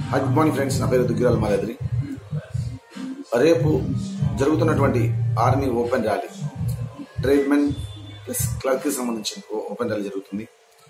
hi good morning friends నా పేరు దుగ్గిరాల మాలాద్రి రేపు జరుగుతున్నటువంటి army open rally tradesmen plus క్లర్క్కి సంబంధించిన ఓ- ఓపెన్ ర్యాలీ జరుగుతుంది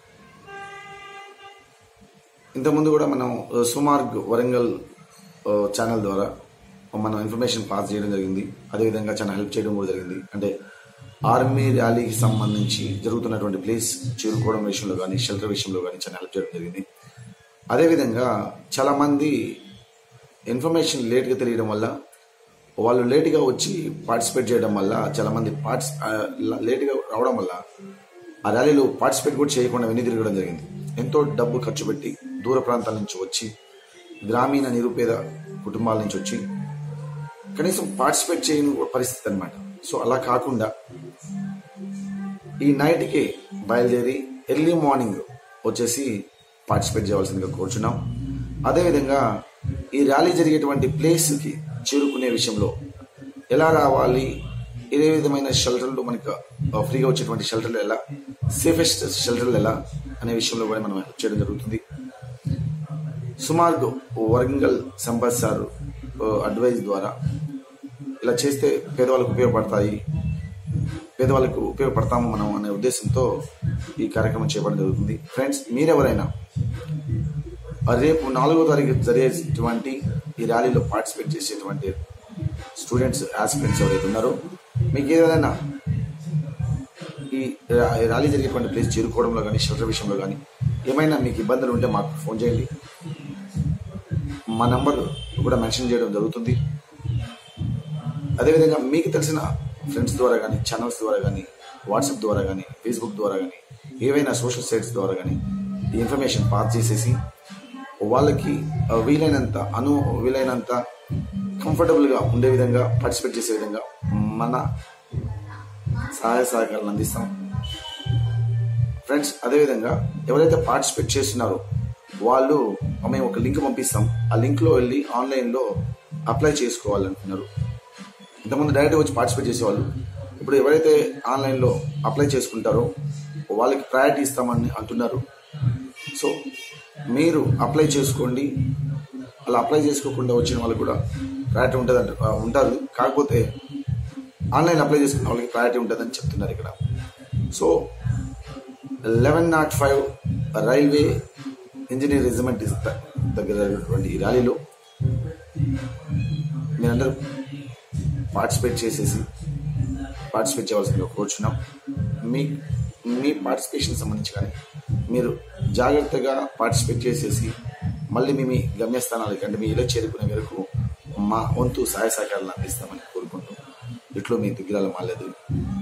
ఇంతకుముందు కూడా మనం ఆ, సుమార్గ్ వరంగల్ ఆ, ఛానల్ ద్వారా మనం ఇన్ఫర్మేషన్ పాస్ చేయడం జరిగింది అదేవిధంగా చాలా హెల్ప్ చేయడం కూడా జరిగింది అంటే ఆర్మీ ర్యాలీకి సంబంధించి జరుగుతున్నటువంటి ప్లేస్ చేరుకోవడం విషయంలో కానీ షెల్టర్ విషయంలో కానీ చాలా హెల్ప్ చేయడం జరిగింది అదేవిధంగా చాలా మంది ఇన్ఫర్మేషన్ లేట్గా తెలియడం వల్ల వాళ్ళు లేట్గా వచ్చి పార్టిసిపేట్ చేయడం వల్ల చాలా మంది పార్టిస్ ఆ, ల- లేట్గా రావడం వల్ల ఆ ర్యాలీలో పార్టిసిపేట్ కూడా చేయకుండా వెన్ని తిరగడం జరిగింది ఎంతో డబ్బు ఖర్చు పెట్టి దూర ప్రాంతాల నుంచి వచ్చి గ్రామీణ నిరుపేద కుటుంబాల నుంచి వచ్చి కనీసం పార్టిసిపేట్ చేయని పరిస్థితి అన్నమాట సో అలా కాకుండా ఈ నైట్కి బయలుదేరి ఎర్లీ మార్నింగ్ వచ్చేసి పార్టిసిపేట్ చేయవలసిందిగా కోరుచున్నాం అదేవిధంగా ఈ ర్యాలీ జరిగేటువంటి ప్లేస్కి చేరుకునే విషయంలో ఎలా రావాలి ఏ విధమైన షెల్టర్లు మనకు ఆ, ఫ్రీగా వచ్చేటువంటి షెల్టర్లు ఎలా సేఫెస్ట్ షెల్టర్లు ఎలా అనే విషయంలో కూడా మనం హెల్ప్ చేయడం జరుగుతుంది సుమార్గ్ వరంగల్ సంపత్ సార్ అడ్వైజ్ ద్వారా ఇలా చేస్తే పేదవాళ్ళకు ఉపయోగపడతాయి పేదవాళ్ళకు ఉపయోగపడతాము మనం అనే ఉద్దేశంతో ఈ కార్యక్రమం చేపట్టడం జరుగుతుంది ఫ్రెండ్స్ మీరెవరైనా రేపు నాలుగో తారీఖు జరిగేటువంటి ఈ ర్యాలీలో పార్టిసిపేట్ చేసేటువంటి స్టూడెంట్స్ ఆస్పిరెంట్స్ ఎవరైతే ఉన్నారో మీకు ఏదైనా ఈ రా- ఈ ర్యాలీ జరిగేటువంటి ప్లేస్ చేరుకోవడంలో కానీ షెల్టర్ విషయంలో కానీ ఏమైనా మీకు ఇబ్బందులు ఉంటే మాకు ఫోన్ చేయండి మా నంబర్ కూడా మెన్షన్ చేయడం జరుగుతుంది అదేవిధంగా మీకు తెలిసిన ఫ్రెండ్స్ ద్వారా కానీ ఛానల్స్ ద్వారా కానీ వాట్సాప్ ద్వారా కానీ ఫేస్బుక్ ద్వారా కానీ ఏవైనా సోషల్ సైట్స్ ద్వారా కానీ ఈ ఇన్ఫర్మేషన్ పాస్ చేసేసి వాళ్ళకి ఆ, వీలైనంత అను వీలైనంత కంఫర్టబుల్గా ఉండే విధంగా పార్టిసిపేట్ చేసే విధంగా మన సహాయ సహకారాలను అందిస్తాం ఫ్రెండ్స్ అదేవిధంగా ఎవరైతే పార్టిసిపేట్ చేస్తున్నారో వాళ్ళు మేము ఒక లింక్ పంపిస్తాం ఆ లింక్లో వెళ్ళి ఆన్లైన్లో అప్లై చేసుకోవాలనుకున్నారు ఇంతకుముందు డైరెక్ట్గా వచ్చి పార్టిసిపేట్ చేసేవాళ్ళు ఇప్పుడు ఎవరైతే ఆన్లైన్లో అప్లై చేసుకుంటారో వాళ్ళకి ప్రయారిటీ ఇస్తామని అంటున్నారు సో మీరు అప్లై చేసుకోండి అలా అప్లై చేసుకోకుండా వచ్చిన వాళ్ళకి కూడా ప్రయారిటీ ఉంటుంది అంట ఉంటారు కాకపోతే ఆన్లైన్ అప్లై చేసుకున్న వాళ్ళకి ప్రయారిటీ ఉంటుందని చెప్తున్నారు ఇక్కడ so eleven naught five railway engineer regiment దగ్గర ఈ ర్యాలీలో మీరందరూ పార్టిసిపేట్ చేసేసి పార్టిసిపేట్ చేయవలసిందిగా కోరుచున్నాం మీ మీ పార్టిసిపేషన్ సంబంధించి కానీ మీరు జాగ్రత్తగా పార్టిసిపేట్ చేసేసి మళ్ళీ మీ మీ గమ్యస్థానాలకి అంటే మీ ఇలా చేరుకునే వరకు మా వంతు సహాయ సహకారాలను అందిస్తామని కోరుకుంటూ ఇట్లో మీ దిగ్గిరాల మాలేదు